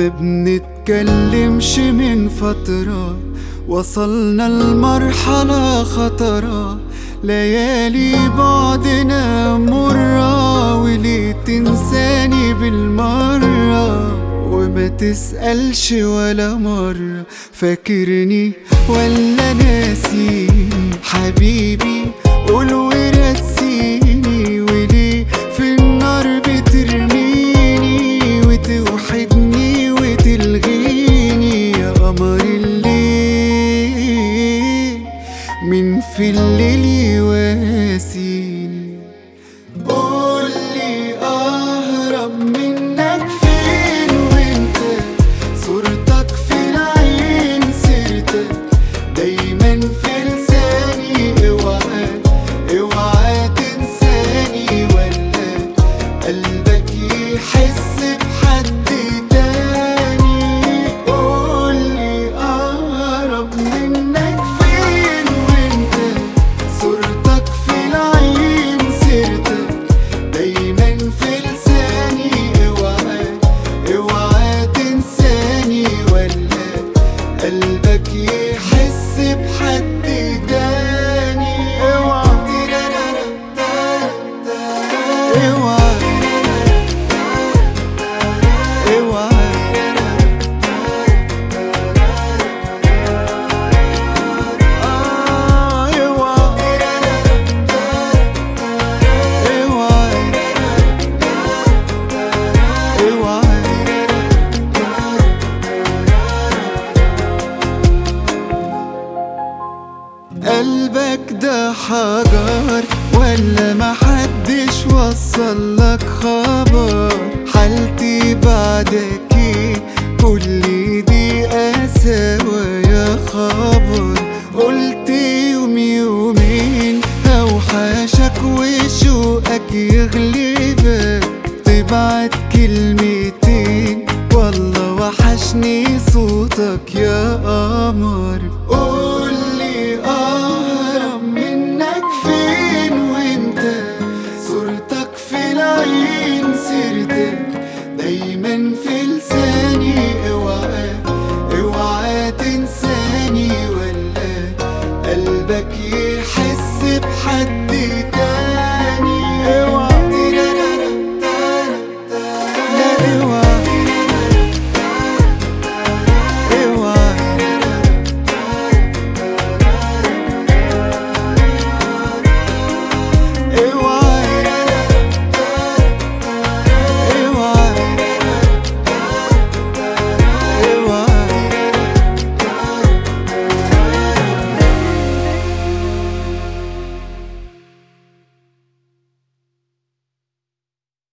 ما بنتكلمش من فترة وصلنا لمرحلة خطرة ليالي بعدنا مرة وليه تنساني بالمرة وما تسألش ولا مرة فاكرني ولا ناسيني حبيبي قول ورسيني وليه في النار بترميني وتوحدني وتلغيني يا قمر الليل من في الليل يواسيني قولي اهرب منك فين وانت صورتك في العين سيرتك دايما في لساني اوعى اوعى تنساني ولا قلبك يحس بحد تاني قولي اهرب منك فين وانت صورتك في العين سيرتك دايما في لساني اوعى اوعى تنساني ولا قلبك يحس بحد تاني اوعى اوعى اوعى آه اوعى اوعى اوعى قلبك ده حجر ولا محدش وصل لك خبر حالتي بعدك ايه كل دي قساوة يا خبر قلت يوم يومين اوحشك وشوقك يغلبك تبعت كلمتين والله وحشني صوتك يا قمر قولي اهرب منك فين وانت صورتك في العين سيرتك دايما في